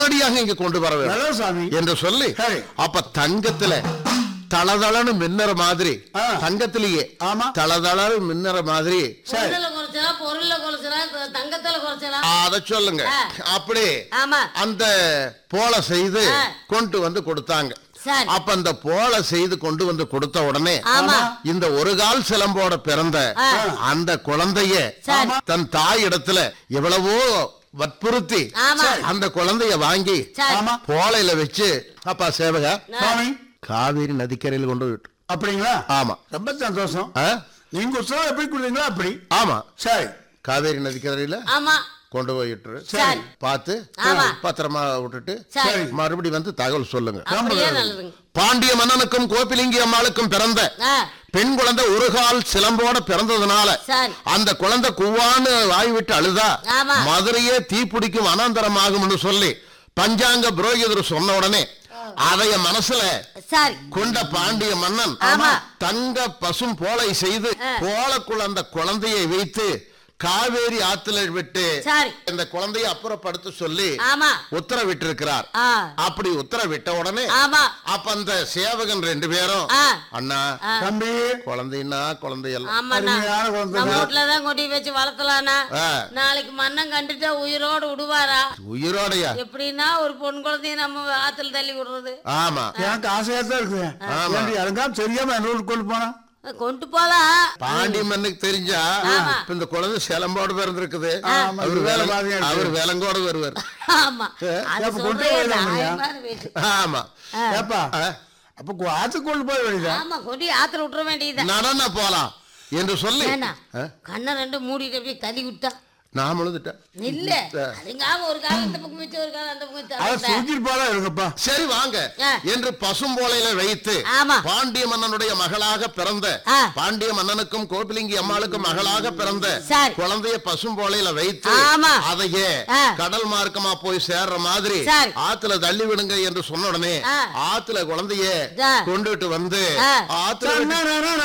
உடனடியாக இங்க கொண்டு வர வேண்டும் நல்ல சாமி என்று சொல்லி சரி. அப்ப தங்கத்துல தளதளன்னு மின்னற மாதிரி ஆ. தங்கத்திலேயே ஆமா. தளதளன்னு மின்னற மாதிரி பொருள்ல குறைச்சலா பொருள்ல குறைச்சலா தங்கத்துல குறைச்சலா அத சொல்லுங்க ஆ. அப்படி ஆமா அந்த போல செய்து ஆ. கொண்டு வந்து கொடுத்தாங்க சரி அப்ப அந்த போல செய்து கொண்டு வந்து கொடுத்த உடனே ஆமா இந்த ஒரு கால் சிலம்போட பிறந்த ஆ. அந்த குழந்தைய சரி. தன் தாய் இடத்துல எவ்வளவோ வற்புறுத்தி ஆமா. அந்த குழந்தைய வாங்கி சரி ஆமா போலையில வச்சு அப்பா சேவக சாமி காவேரி நதிக்கரையில் கொண்டு போய் விட்டு அப்படிங்களா ஆமா ரொம்ப சந்தோஷம் ஆ? நீங்க உற்சவம் எப்படி கொடுத்தீங்களோ அப்படி ஆமா சரி காவேரி நதிக்கரையில ஆமா கொண்டு போய் விட்டுரு சரி பார்த்து ஆமா. பத்திரமா விட்டுட்டு சரி மறுபடி வந்து தகவல் சொல்லுங்க அப்படியே நல்லதுங்க பாண்டிய மன்னனுக்கும் கோபிலிங்கி அம்மாளுக்கும் பிறந்த ஆ பெண் குழந்தை ஒரு கால் சிலம்போட பிறந்ததுனால சரி அந்த குழந்தை குவான்னு வாய் விட்டு அழுதா ஆமா. மதுரையே தீப்பிடிக்கும் அனந்தரமாகும்னு சொல்லி பஞ்சாங்க புரோகிதர் சொன்ன உடனே அதைய மனசுல சரி கொண்ட பாண்டிய மன்னன் ஆமா. தங்க பசும் போலை செய்து ஆ. போலக்குள்ள அந்த குழந்தையை வைத்து காவேரி ஆத்துல விட்டு சரி இந்த குழந்தையை அப்புறப்படுத்த சொல்லி ஆமா உத்தரவிட்டிருக்கிறார் ஆ அப்படி உத்தரவிட்ட உடனே ஆமா அப்ப அந்த சேவகன் ரெண்டு பேரும் ஆ அண்ணா ஆ. தம்பி குழந்தைன்னா குழந்தையெல்லாம் ஆமாண்ணா அருமையான குழந்தை நம்ம வீட்டுல தான் கொண்டு போய் வச்சு வளர்த்தலாம்னா ஆ. நாளைக்கு மன்னன் கண்டுட்டா உயிரோடு விடுவாரா உயிரோடையா எப்படின்னா ஒரு பொன் குழந்தைய நம்ம ஆத்துல தள்ளி விடுறது ஆமா எனக்கு ஆசையா தான் இருக்குது ஆமா. ஏண்டி, இறங்காம தெரியாம என்ன கொண்டு போனா கொண்டு போலாம் பாண்டி மண்ணுக்கு தெரிஞ்சா ஆமா. இப்ப இந்த குழந்தை சிலம்போடு பிறந்திருக்குது ஆமா, அவர் இது வேலை வேலை பாதியா இருக்கு. அவர் விலங்கோடு வருவார் ஆமா அது அப்ப கொண்டு சொல்றேன் போயிடலாம் இல்லையா? நியாயமான பேச்சு. ஆமா ஏப்பா ஆ, அப்ப கு- ஆத்துக்கு கொண்டு போய் வேண்டியதா ஆமா கொண்டு போய் ஆத்துல விட்டுற வேண்டியது நடன போலாம் என்று சொல்லி ஏன்னா ஆ, கண்ணை ரெண்டு மூடிட்டு அப்படியே தள்ளி விட்டா நான் முழுதுட்டேன் இல்ல அதுங்காம ஒரு காலம் இந்த பக்கம் வச்சு ஒரு காலம் அந்த பக்கம் அதை வச்சு தூக்கிட்டு போல இருங்கப்பா சரி வாங்க ஆ. என்று பசும்போலையில வைத்து ஆமா. பாண்டிய மன்னனுடைய மகளாக பிறந்த ஆ. பாண்டிய மன்னனுக்கும் கோபிலிங்கி அம்மாளுக்கும் மகளாக பிறந்த சரி. குழந்தைய பசும்போலையில வைத்து ஆமா. அதையே ஆ. கடல் மார்க்கமா போய் சேர்ற மாதிரி சரி. ஆத்துல தள்ளி விடுங்க என்று சொன்ன உடனே ஆ. ஆத்துல குழந்தைய ஆ. கொண்டுட்டு வந்து ஆ. ஆத்துல விட்டு- சரி, நான், நான், நான்,